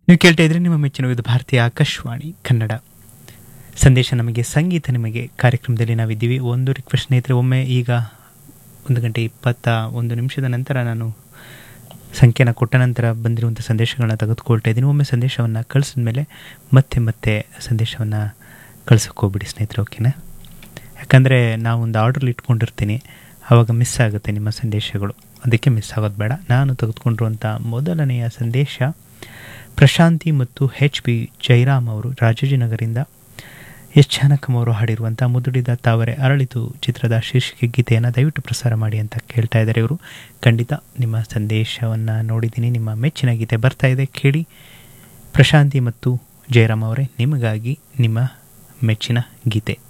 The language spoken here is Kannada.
ನೀವು ಕೇಳ್ತಾ ಇದ್ರೆ ನಿಮ್ಮ ಮೆಚ್ಚಿನ ಇದು ಭಾರತೀಯ ಆಕಾಶವಾಣಿ ಕನ್ನಡ ಸಂದೇಶ ನಮಗೆ ಸಂಗೀತ ನಿಮಗೆ ಕಾರ್ಯಕ್ರಮದಲ್ಲಿ ನಾವಿದ್ದೀವಿ ಒಂದು ರಿಕ್ವೆಸ್ಟ್ ಸ್ನೇಹಿತರೆ ಒಮ್ಮೆ ಈಗ ಒಂದು ಗಂಟೆ ಇಪ್ಪತ್ತ ಒಂದು ನಿಮಿಷದ ನಂತರ ನಾನು ಸಂಖ್ಯೆನ ಕೊಟ್ಟ ನಂತರ ಬಂದಿರುವಂಥ ಸಂದೇಶಗಳನ್ನ ತೆಗೆದುಕೊಳ್ತಾ ಇದ್ದೀನಿ ಒಮ್ಮೆ ಸಂದೇಶವನ್ನು ಕಳಿಸಿದ ಮೇಲೆ ಮತ್ತೆ ಮತ್ತೆ ಸಂದೇಶವನ್ನು ಕಳ್ಸೋಕೆ ಹೋಗ್ಬಿಡಿ ಸ್ನೇಹಿತರೆ ಓಕೆನಾ ಯಾಕಂದರೆ ನಾವು ಒಂದು ಆರ್ಡ್ರಲ್ಲಿ ಇಟ್ಕೊಂಡಿರ್ತೀನಿ ಆವಾಗ ಮಿಸ್ ಆಗುತ್ತೆ ನಿಮ್ಮ ಸಂದೇಶಗಳು ಅದಕ್ಕೆ ಮಿಸ್ ಆಗೋದು ಬೇಡ ನಾನು ತೆಗೆದುಕೊಂಡಿರುವಂಥ ಮೊದಲನೆಯ ಸಂದೇಶ ಪ್ರಶಾಂತಿ ಮತ್ತು ಹೆಚ್ ಬಿ ಜೈರಾಮ್ ಅವರು ರಾಜಾಜಿನಗರಿಂದ ಎಸ್ ಜಾನಕಮ್ ಅವರು ಹಾಡಿರುವಂಥ ಮುದುಡಿದ ತಾವರೆ ಅರಳಿತು ಚಿತ್ರದ ಶೀರ್ಷಿಕೆ ಗೀತೆಯನ್ನು ದಯವಿಟ್ಟು ಪ್ರಸಾರ ಮಾಡಿ ಅಂತ ಕೇಳ್ತಾ ಇದ್ದಾರೆ ಇವರು ಖಂಡಿತ ನಿಮ್ಮ ಸಂದೇಶವನ್ನು ನೋಡಿದ್ದೀನಿ ನಿಮ್ಮ ಮೆಚ್ಚಿನ ಗೀತೆ ಬರ್ತಾ ಇದೆ ಕೇಳಿ ಪ್ರಶಾಂತಿ ಮತ್ತು ಜಯರಾಮ್ ಅವರೇ ನಿಮಗಾಗಿ ನಿಮ್ಮ ಮೆಚ್ಚಿನ ಗೀತೆ